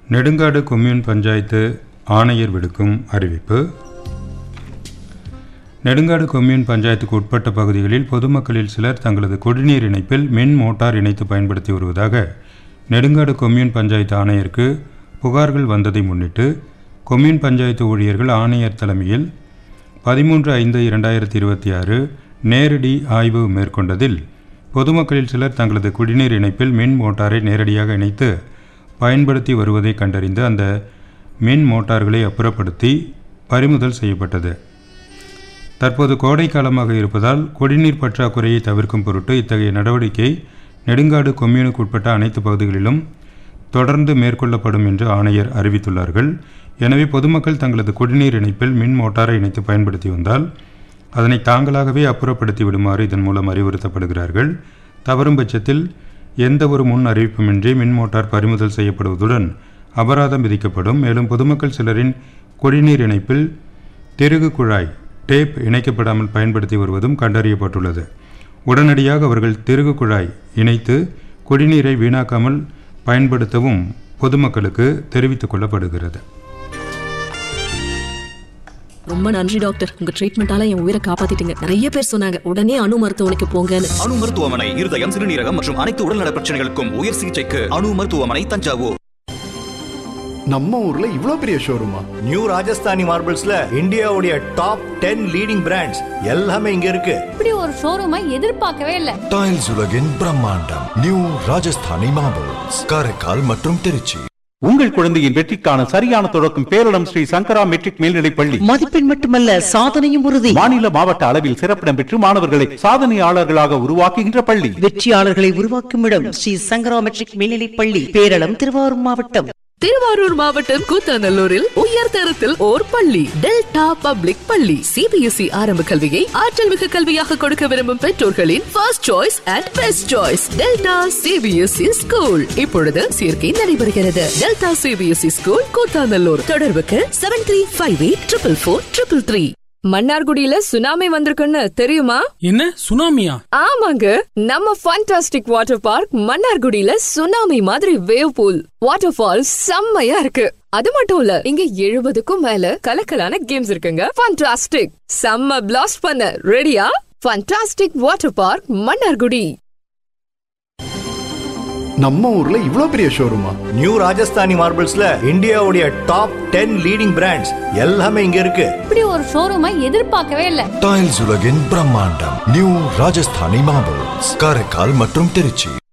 Nedungadu commune panchayat ஆணையர் விடுக்கும் அறிவிப்பு நெடுங்காடு கொம்யூன் பஞ்சாயத்துக்கு உட்பட்ட பகுதிகளில் பொதுமக்களில் சிலர் தங்களது குடிநீர் இணைப்பில் மின் மோட்டார் இணைத்து பயன்படுத்தி வருவதாக நெடுங்காடு கொம்யூன் பஞ்சாயத்து ஆணையருக்கு புகார்கள் வந்ததை முன்னிட்டு கொம்யூன் பஞ்சாயத்து ஊழியர்கள் ஆணையர் தலைமையில் பதிமூன்று ஐந்து இரண்டாயிரத்தி இருபத்தி ஆறு நேரடி ஆய்வு மேற்கொண்டதில் பொதுமக்களில் சிலர் தங்களது குடிநீர் இணைப்பில் மின் மோட்டாரை நேரடியாக இணைத்து பயன்படுத்தி வருவதை கண்டறிந்து அந்த மின் மோட்டார்களை அப்புறப்படுத்தி பறிமுதல் செய்யப்பட்டது தற்போது கோடை காலமாக இருப்பதால் குடிநீர் பற்றாக்குறையை தவிர்க்கும் பொருட்டு இத்தகைய நடவடிக்கை நெடுங்காடு கொம்யூனுக்கு உட்பட்ட அனைத்து பகுதிகளிலும் தொடர்ந்து மேற்கொள்ளப்படும் என்று ஆணையர் அறிவித்துள்ளார்கள் எனவே பொதுமக்கள் தங்களது குடிநீர் இணைப்பில் மின் மோட்டாரை இணைத்து பயன்படுத்தி வந்தால் அதனை தாங்களாகவே அப்புறப்படுத்தி விடுமாறு இதன் மூலம் அறிவுறுத்தப்படுகிறார்கள் தவறும் பட்சத்தில் எந்த ஒரு முன் அறிவிப்புமின்றி மின் மோட்டார் பறிமுதல் செய்யப்படுவதுடன் அபராதம் விதிக்கப்படும் மேலும் பொதுமக்கள் சிலரின் குடிநீர் இணைப்பில் திருகு குழாய் டேப் இணைக்கப்படாமல் பயன்படுத்தி வருவதும் கண்டறியப்பட்டுள்ளது உடனடியாக அவர்கள் திருகு குழாய் இணைத்து குடிநீரை வீணாக்காமல் பயன்படுத்தவும் பொதுமக்களுக்கு தெரிவித்துக் கொள்ளப்படுகிறது ரொம்ப நன்றி டாக்டர் உங்க ட்ரீட்மெண்டால என் உயிரை காப்பாத்திட்டீங்க நிறைய பேர் சொன்னாங்க உடனே அணு மருத்துவமனைக்கு போங்கன்னு அணு மருத்துவமனை இருதயம் சிறுநீரகம் மற்றும் அனைத்து உடல்நல பிரச்சனைகளுக்கும் உயர் சிகிச்சைக்கு அணு மருத்துவமனை தஞ்சாவூர் நம்ம ஊர்ல இவ்ளோ பெரிய ஷோரூமா நியூ ராஜஸ்தானி மார்பிள்ஸ்ல இந்தியாவுடைய டாப் டென் லீடிங் பிராண்ட்ஸ் எல்லாமே இங்க இருக்கு இப்படி ஒரு ஷோரூமை எதிர்பார்க்கவே இல்ல டைல்ஸ் உலகின் பிரம்மாண்டம் நியூ ராஜஸ்தானி மார்பிள்ஸ் காரைக்கால் மற்றும் திருச்சி உங்கள் குழந்தையின் வெற்றிக்கான சரியான தொடக்கம் பேரிடம் ஸ்ரீ சங்கரா மெட்ரிக் மேல்நிலைப் பள்ளி மதிப்பெண் மட்டுமல்ல சாதனையும் உறுதி மாநில மாவட்ட அளவில் சிறப்பிடம் பெற்று மாணவர்களை சாதனையாளர்களாக உருவாக்குகின்ற பள்ளி வெற்றியாளர்களை உருவாக்கும் இடம் ஸ்ரீ சங்கரா மெட்ரிக் மேல்நிலைப் பள்ளி பேரளம் திருவாரூர் மாவட்டம் திருவாரூர் மாவட்டம் கூத்தாநல்லூரில் உயர் தரத்தில் ஓர் பள்ளி டெல்டா பப்ளிக் பள்ளி சிபிஎஸ்இ ஆரம்ப கல்வியை ஆற்றல் மிகு கல்வியாக கொடுக்க விரும்பும் பெற்றோர்களின் first choice and best choice Delta CBSE school இப்பொழுது சேர்க்கை நடைபெறுகிறது டெல்டா சிபிஎஸ்இ ஸ்கூல் கூத்தாநல்லூர் தொடர்புக்கு seven three five eight triple four triple three மன்னார்குடியில சுனாமி வந்திருக்குன்னு தெரியுமா என்ன சுனாமியா ஆமாங்க நம்ம ஃபண்டாஸ்டிக் வாட்டர் பார்க் மன்னார்குடியில சுனாமி மாதிரி வேவ் பூல் வாட்டர் ஃபால் செம்மையா இருக்கு அது மட்டும் இல்ல இங்க எழுபதுக்கும் மேல கலக்கலான கேம்ஸ் இருக்குங்க ஃபண்டாஸ்டிக் செம்ம பிளாஸ்ட் பண்ண ரெடியா ஃபண்டாஸ்டிக் வாட்டர் பார்க் மன்னார்குடி நம்ம ஊர்ல இவ்ளோ பெரிய ஷோரூமா நியூ ராஜஸ்தானி மார்பிள்ஸ்ல இந்தியாவுடைய டாப் டென் லீடிங் பிராண்ட்ஸ் எல்லாமே இங்க இருக்கு இப்படி ஒரு ஷோரூமை எதிர்பார்க்கவே இல்ல டைல்ஸ் உலகின் பிரம்மாண்டம் நியூ ராஜஸ்தானி மார்பிள்ஸ் காரைக்கால் மற்றும் திருச்சி